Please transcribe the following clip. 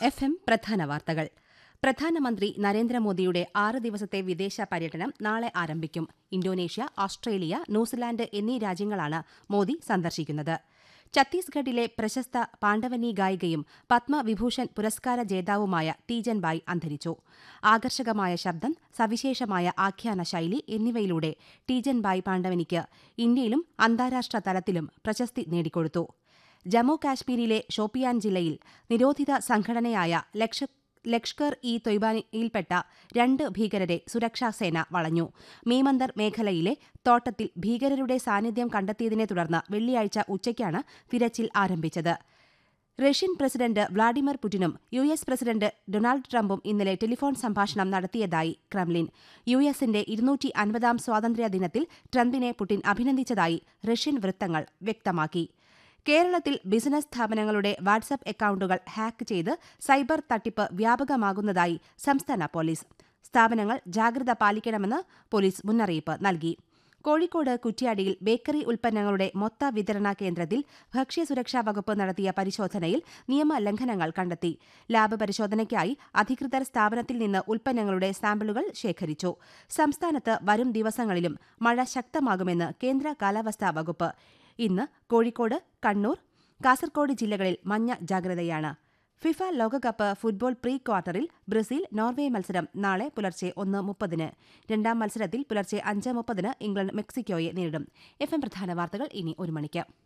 F M പ്രധാന വാർത്തകൾ പ്രധാനമന്ത്രി നരേന്ദ്രമോദിയുടെ ആറ് ദിവസത്തെ വിദേശ പര്യടനം നാളെ ആരംഭിക്കും ഇന്തോനേഷ്യ ഓസ്ട്രേലിയ ന്യൂസിലാൻഡ് എന്നീ രാജ്യങ്ങളാണ് മോദി സന്ദർശിക്കുന്നത് ഛത്തീസ്ഗഡിലെ പ്രശസ്ത പാണ്ഡവനി ഗായികയും പത്മവിഭൂഷൺ പുരസ്കാര ജേതാവുമായ തീജൻബായ് അന്തരിച്ചു ആകർഷകമായ ശബ്ദം സവിശേഷമായ ആഖ്യാന ശൈലി എന്നിവയിലൂടെ ടീജൻബായ് പാണ്ഡവനിക്ക് ഇന്ത്യയിലും അന്താരാഷ്ട്ര തലത്തിലും പ്രശസ്തി നേടിക്കൊടുത്തു ജമ്മു കാശ്മീരിലെ ഷോപ്പിയാൻ ജില്ലയിൽ നിരോധിത സംഘടനയായ ലക്ഷ ലഷ്കർ ഇ തൊയ്ബാനിയിൽപ്പെട്ട രണ്ട് ഭീകരരെ സുരക്ഷാസേന വളഞ്ഞു മീമന്ദർ മേഖലയിലെ തോട്ടത്തിൽ ഭീകരരുടെ സാന്നിധ്യം കണ്ടെത്തിയതിനെ തുടർന്ന് വെള്ളിയാഴ്ച ഉച്ചയ്ക്കാണ് തിരച്ചിൽ ആരംഭിച്ചത് റഷ്യൻ പ്രസിഡന്റ് വ്ളാഡിമിർ പുടിനും യു എസ് പ്രസിഡന്റ് ഡൊണാൾഡ് ട്രംപും ഇന്നലെ ടെലിഫോൺ സംഭാഷണം നടത്തിയതായി ക്രെംലിൻ യു എസിന്റെ ഇരുന്നൂറ്റി അൻപതാം സ്വാതന്ത്ര്യ ദിനത്തിൽ ട്രംപിനെ പുടിൻ അഭിനന്ദിച്ചതായി റഷ്യൻ വൃത്തങ്ങൾ വ്യക്തമാക്കി കേരളത്തിൽ ബിസിനസ് സ്ഥാപനങ്ങളുടെ വാട്സ്ആപ്പ് അക്കൌണ്ടുകൾ ഹാക്ക് ചെയ്ത് സൈബർ തട്ടിപ്പ് വ്യാപകമാകുന്നതായി സംസ്ഥാന പോലീസ് സ്ഥാപനങ്ങൾ ജാഗ്രത പാലിക്കണമെന്ന് പോലീസ് മുന്നറിയിപ്പ് നൽകി കോഴിക്കോട് കുറ്റ്യാടിയിൽ ബേക്കറി ഉൽപ്പന്നങ്ങളുടെ മൊത്ത വിതരണ കേന്ദ്രത്തിൽ ഭക്ഷ്യസുരക്ഷാ വകുപ്പ് നടത്തിയ പരിശോധനയിൽ നിയമലംഘനങ്ങൾ കണ്ടെത്തി ലാബ് പരിശോധനയ്ക്കായി അധികൃതർ സ്ഥാപനത്തിൽ നിന്ന് ഉൽപ്പന്നങ്ങളുടെ സാമ്പിളുകൾ ശേഖരിച്ചു സംസ്ഥാനത്ത് വരും ദിവസങ്ങളിലും മഴ ശക്തമാകുമെന്ന് കേന്ദ്ര കാലാവസ്ഥാ വകുപ്പ് ഇന്ന് കോഴിക്കോട് കണ്ണൂർ കാസർകോട് ജില്ലകളിൽ മഞ്ഞ ജാഗ്രതയാണ് ഫിഫ ലോകകപ്പ് ഫുട്ബോൾ പ്രീ ക്വാർട്ടറിൽ ബ്രസീൽ നോർവേ മത്സരം നാളെ പുലർച്ചെ ഒന്ന് മുപ്പതിന് രണ്ടാം മത്സരത്തിൽ പുലർച്ചെ അഞ്ച് മുപ്പതിന് ഇംഗ്ലണ്ട് മെക്സിക്കോയെ നേരിടും എഫ് എം പ്രധാന വാർത്തകൾ ഇനി ഒരു മണിക്ക്